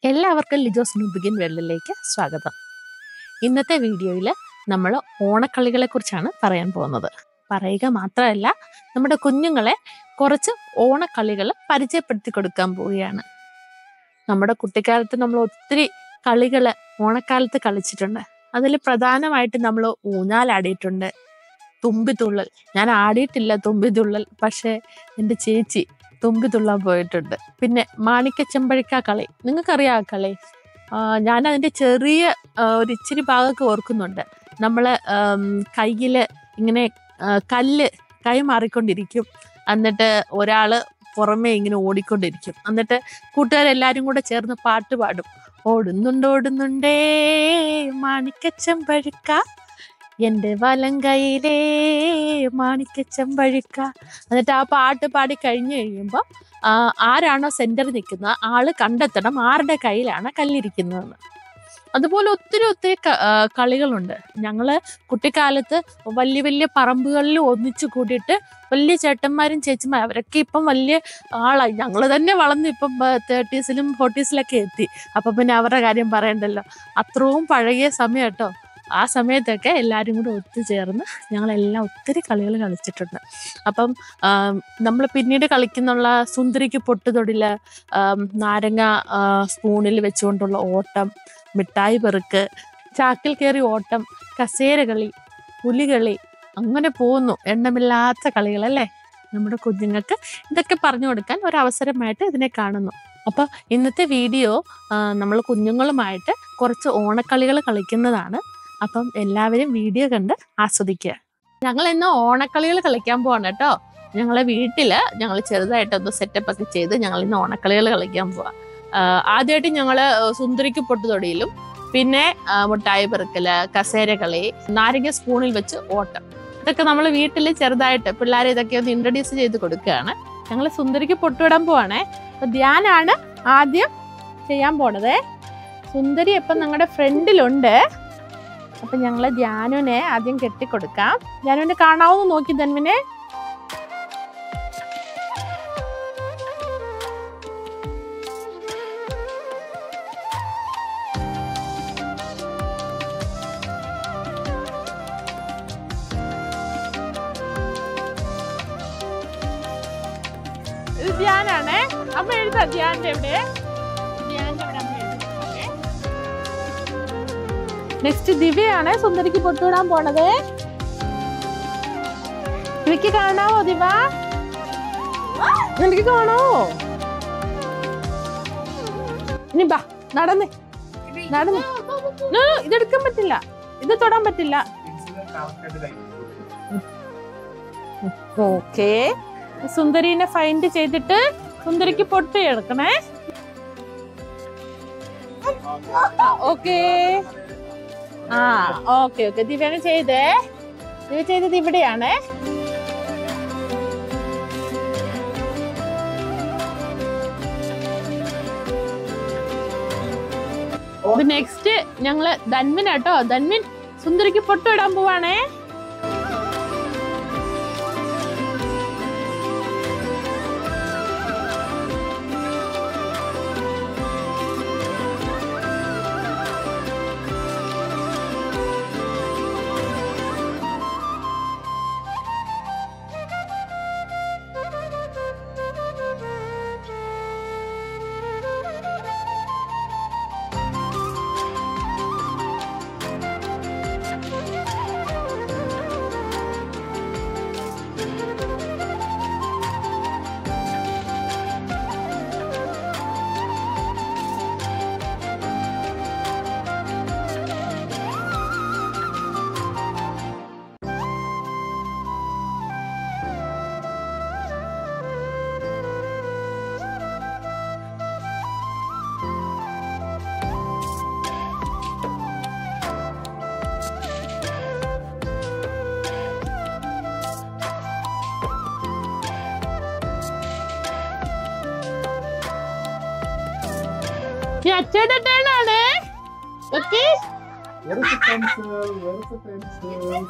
എല്ലാവർക്കും ലിജോസ് നുബിഗിൻ വെള്ളിലേക്ക് സ്വാഗതം ഇന്നത്തെ വീഡിയോയിൽ നമ്മൾ ഓണക്കളികളെ കുറിച്ചാണ് പറയാൻ പോകുന്നത് പറയുക മാത്രമല്ല നമ്മുടെ കുഞ്ഞുങ്ങളെ കുറച്ച് ഓണക്കളികൾ പരിചയപ്പെടുത്തി കൊടുക്കാൻ പോവുകയാണ് നമ്മുടെ കുട്ടിക്കാലത്ത് നമ്മൾ ഒത്തിരി കളികൾ ഓണക്കാലത്ത് കളിച്ചിട്ടുണ്ട് അതിൽ പ്രധാനമായിട്ട് നമ്മൾ ഊഞ്ഞാലാടിയിട്ടുണ്ട് തുമ്പിതുള്ളൽ ഞാൻ ആടിയിട്ടില്ല തുമ്പിതുള്ളൽ പക്ഷേ എൻ്റെ ചേച്ചി തുമ്പി തുള്ളാൻ പോയിട്ടുണ്ട് പിന്നെ മാണിക്ക ചെമ്പഴിക്ക കളി നിങ്ങൾക്കറിയാം ആ കളി ആ, ഞാൻ അതിൻ്റെ ചെറിയ ആ, ഒരു ഇച്ചിരി ഭാഗമൊക്കെ ഓർക്കുന്നുണ്ട് നമ്മൾ കയ്യിൽ ഇങ്ങനെ ആ, കല്ല് കൈ മാറിക്കൊണ്ടിരിക്കും എന്നിട്ട് ഒരാൾ പുറമേ ഇങ്ങനെ ഓടിക്കൊണ്ടിരിക്കും എന്നിട്ട് കൂട്ടുകാരെല്ലാരും കൂടെ ചേർന്ന് പാട്ട് പാടും ഓടുന്നുണ്ട് ഓടുന്നുണ്ടേ മാണിക്കച്ചമ്പഴുക്ക എൻ്റെ വലം കൈയിലേ മാണിക്കച്ചമ്പഴുക്ക എന്നിട്ട് ആ പാട്ട് പാടി കഴിഞ്ഞു കഴിയുമ്പോൾ ആരാണോ സെന്ററിൽ നിൽക്കുന്നത് ആള് കണ്ടെത്തണം ആരുടെ കയ്യിലാണ് കല്ലിരിക്കുന്നതെന്ന് അതുപോലെ ഒത്തിരി ഒത്തിരി ക- ആ, കളികളുണ്ട് ഞങ്ങള് കുട്ടിക്കാലത്ത് വലിയ വലിയ പറമ്പുകളിൽ ഒന്നിച്ചു കൂടിയിട്ട് വലിയ ചേട്ടന്മാരും ചേച്ചിമാരും അവരൊക്കെ ഇപ്പം വലിയ ആളായി ഞങ്ങൾ തന്നെ വളർന്ന് ഇപ്പം തേർട്ടീസിലും ഫോർട്ടീസിലൊക്കെ എത്തി അപ്പം പിന്നെ അവരുടെ കാര്യം പറയണ്ടല്ലോ അത്രയും പഴകിയ സമയം കേട്ടോ ആ സമയത്തൊക്കെ എല്ലാവരും കൂടെ ഒത്തുചേർന്ന് ഞങ്ങളെല്ലാം ഒത്തിരി കളികൾ കളിച്ചിട്ടുണ്ട് അപ്പം നമ്മൾ പിന്നീട് കളിക്കുന്നുള്ള സുന്ദരിക്ക് പൊട്ടുതൊടില് ആം, നാരങ്ങ ആ, സ്പൂണിൽ വെച്ചുകൊണ്ടുള്ള ഓട്ടം മിഠായി പെറുക്ക് ചാക്കിൽ കയറി ഓട്ടം കസേര കളി പുലികളി അങ്ങനെ പോകുന്നു എണ്ണമില്ലാത്ത കളികളല്ലേ നമ്മുടെ കുഞ്ഞുങ്ങൾക്ക് ഇതൊക്കെ പറഞ്ഞു കൊടുക്കാൻ ഒരു അവസരമായിട്ട് ഇതിനെ കാണുന്നു അപ്പോൾ ഇന്നത്തെ വീഡിയോ നമ്മൾ കുഞ്ഞുങ്ങളുമായിട്ട് കുറച്ച് ഓണക്കളികൾ കളിക്കുന്നതാണ് അപ്പം എല്ലാവരും വീഡിയോ കണ്ട് ആസ്വദിക്കുക ഞങ്ങൾ ഇന്ന് ഓണക്കളികൾ കളിക്കാൻ പോവാണ് കേട്ടോ ഞങ്ങളെ വീട്ടില് ഞങ്ങൾ ചെറുതായിട്ടൊന്ന് സെറ്റപ്പ് ഒക്കെ ചെയ്ത് ഞങ്ങൾ ഇന്ന് ഓണക്കളികൾ കളിക്കാൻ പോവാ ആഹ് ആദ്യമായിട്ട് ഞങ്ങള് സുന്ദരിക്ക് പൊട്ടുതൊടിയിലും പിന്നെ ആഹ് മുട്ടായി പെറുക്കല് കസേര കളി നാരങ്ങ സ്പൂണിൽ വെച്ച് ഓട്ടം ഇതൊക്കെ നമ്മൾ വീട്ടിൽ ചെറുതായിട്ട് പിള്ളേരെ ഇതൊക്കെ ഒന്ന് ഇൻട്രൊഡ്യൂസ് ചെയ്ത് കൊടുക്കുകയാണ് ഞങ്ങൾ സുന്ദരിക്ക് പൊട്ടുവിടാൻ പോവാണേ അപ്പൊ ധ്യാനാണ് ആദ്യം ചെയ്യാൻ പോണത് സുന്ദരി ഇപ്പം ഞങ്ങളുടെ ഫ്രണ്ടിലുണ്ട് അപ്പൊ ഞങ്ങള് ധ്യാനുവിനെ ആദ്യം കെട്ടിക്കൊടുക്കാം ധ്യാനുവിനെ കാണാവോ എന്ന് നോക്കി ധന്വിനെ ഇത് ധ്യാനാണേ അമ്മ എഴുതാ ധ്യാന്റെ എവിടെ ധ്യാന്റെ എവിടെ അമ്മ എഴുതി നെക്സ്റ്റ് ദിവ്യയാണ് സുന്ദരിക്ക് പൊട്ടുവിടാൻ പോണത് ദിവ്യക്ക് കാണാവോ ദിവ നിനക്ക് കാണാവോ ഇനി ബാ നടന്ന് നടന്ന് No, no, ഇതെടുക്കാൻ പറ്റില്ല ഇത് തൊടാൻ പറ്റില്ല ഓക്കേ സുന്ദരീനെ ഫൈൻഡ് ചെയ്തിട്ട് സുന്ദരിക്ക് പൊട്ടി എടുക്കണേ ഓക്കേ ആ ഓക്കെ ഓക്കെ ദിവ്യാണ് ചെയ്തേ ദിവ്യ ചെയ്തത് ഇവിടെയാണ് നെക്സ്റ്റ് ഞങ്ങള് ധന്വിൻ കേട്ടോ ധന്വിൻ സുന്ദരിക്ക് പൊട്ടിടാൻ പോവാണേ ഈ അച്ഛയുടെ ടേൺ ആണ് okay Where is the pencil? Where is the pencil?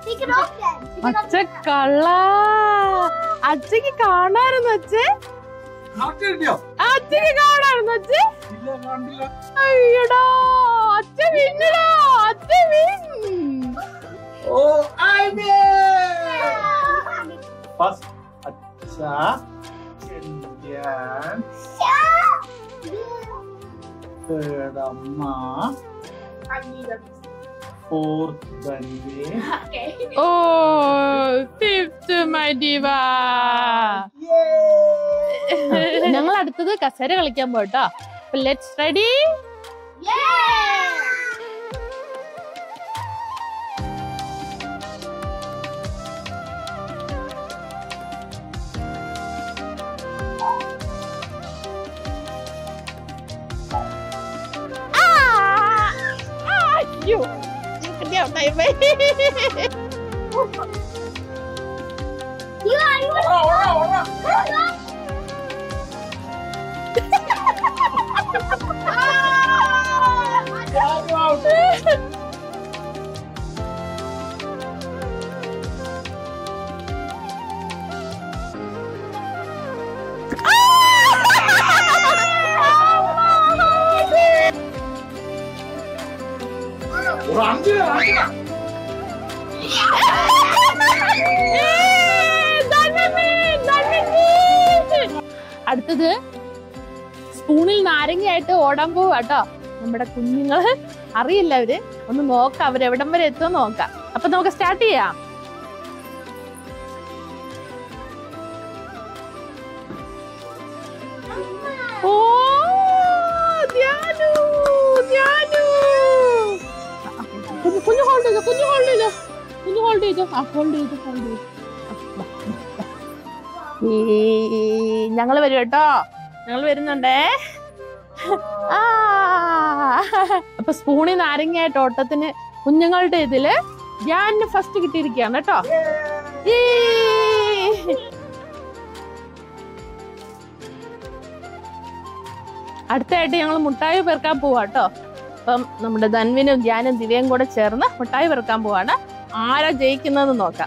Take it off then. Take it off. അച്ഛ കള്ള അച്ഛക്ക് കാണാറുന്നു അച്ഛൻ കാട്ടിയോ അച്ഛക്ക് കാണാറുന്നു അച്ഛൻ ഇല്ല കണ്ടില്ല അയ്യടാ അച്ഛ വിന്നടാ അച്ഛ വിൻ ഓ ഐ ഫസ്റ്റ് അച്ഛ ഞാൻ തേർഡ് അമ്മ ഫോർത്ത് ധന്യേ ഓ ഫിഫ്ത്ത് മൈ ഡിവ ഞങ്ങൾ അടുത്തത് കസേര കളിക്കാൻ പോട്ടോ ലെറ്റ്സ് റെഡി Yeah! അയ്യോ എനിക്ക് ഔട്ടായി പോയി You are, you are. ഒരു അഞ്ച് അഞ്ച് അടുത്തത് സ്പൂണിൽ നാരങ്ങയായിട്ട് ഓടാൻ പോവാ കേട്ടോ നമ്മുടെ കുഞ്ഞുങ്ങള് അറിയില്ല അവര് ഒന്ന് നോക്കാം അവരെവിടം വരെ എത്തുമെന്ന് നോക്കാം അപ്പൊ നമുക്ക് സ്റ്റാർട്ട് ചെയ്യാം ഓ ധ്യാനു ധ്യാനു കുഞ്ഞു കുഞ്ഞു ഹോൾഡ് ചെയ്തോ കുഞ്ഞു ഹോൾഡ് ചെയ്തോ കുഞ്ഞു ഹോൾഡ് ചെയ്തോ ആ ഹോൾഡ് ചെയ്തോ ഹോൾഡ് ചെയ്തോ ഞങ്ങൾ വരും കേട്ടോ ഞങ്ങൾ വരുന്നുണ്ടേ ആ അപ്പൊ സ്പൂണിൽ നാരങ്ങയായിട്ട് ഓട്ടത്തിന് കുഞ്ഞുങ്ങളുടെ ഇതില് ഞാൻ ഫസ്റ്റ് കിട്ടിയിരിക്കുകയാണ് കേട്ടോ ഈ. അടുത്തായിട്ട് ഞങ്ങൾ മുട്ടായി പെറുക്കാൻ പോവാ കേട്ടോ അപ്പം നമ്മുടെ ധൻവിനും ധ്യാനും ദിവ്യയും കൂടെ ചേർന്ന് മുട്ടായി പെറുക്കാൻ പോവാണ് ആരാ ജയിക്കുന്നത് നോക്കാം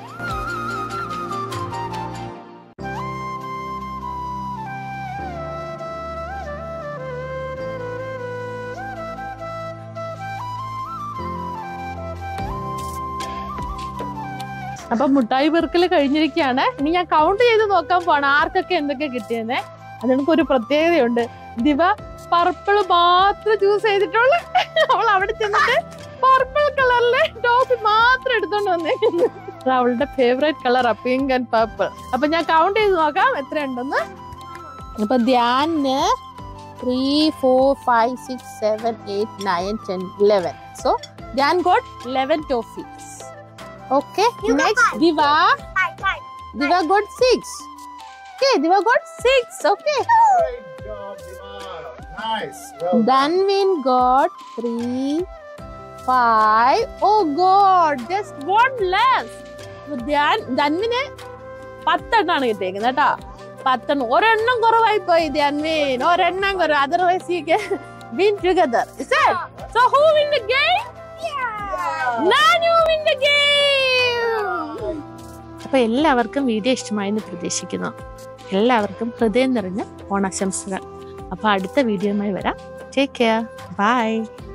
അപ്പൊ മുട്ടായി പെറുക്കല് കഴിഞ്ഞിരിക്കുകയാണ് ഇനി ഞാൻ കൗണ്ട് ചെയ്ത് നോക്കാൻ പോവാണ് ആർക്കൊക്കെ എന്തൊക്കെ കിട്ടിയെന്നേ അതിനൊക്കെ ഒരു പ്രത്യേകതയുണ്ട് ദിവ പർപ്പിൾ മാത്രം ചൂസ് ചെയ്തിട്ടുള്ളു അവൾ അവിടെ ചെന്നിട്ട് പർപ്പിൾ കളറിലെ ടോപ്പ് മാത്രം എടുത്തോണ്ട് വന്നേക്കുന്നു അത് അവളുടെ ഫേവറേറ്റ് കളറാ പിങ്ക് ആൻഡ് പർപ്പിൾ അപ്പൊ ഞാൻ കൗണ്ട് ചെയ്ത് നോക്കാം എത്ര ഉണ്ടെന്ന് അപ്പൊ ധ്യാന് three four five six seven eight nine ten eleven so Dhyan got eleven toffees okay You got next five. ദിവ Five, five. Diva got six. Okay, Diva got six. Okay. Great job, Diva. Nice. Well done. Danvin got three, five. Oh God, just one less. Dhyan ധന്വിന് പത്തെണ്ണാണ് കിട്ടിയേക്കുന്നത് കേട്ടോ പത്തെണ്ണം ഒരെണ്ണം കുറവായി പോയി ധ്യാൻവിൻ ഒരെണ്ണം കുറവ് otherwise you can win together so who win the game നാനു വിൻ ദ ഗെയിം അപ്പൊ എല്ലാവർക്കും വീഡിയോ ഇഷ്ടമായെന്ന് പ്രതീക്ഷിക്കുന്നു എല്ലാവർക്കും ഹൃദയം നിറഞ്ഞ ഓണാശംസകൾ അപ്പൊ അടുത്ത വീഡിയോയുമായി വരാം ടേക്ക് കെയർ ബൈ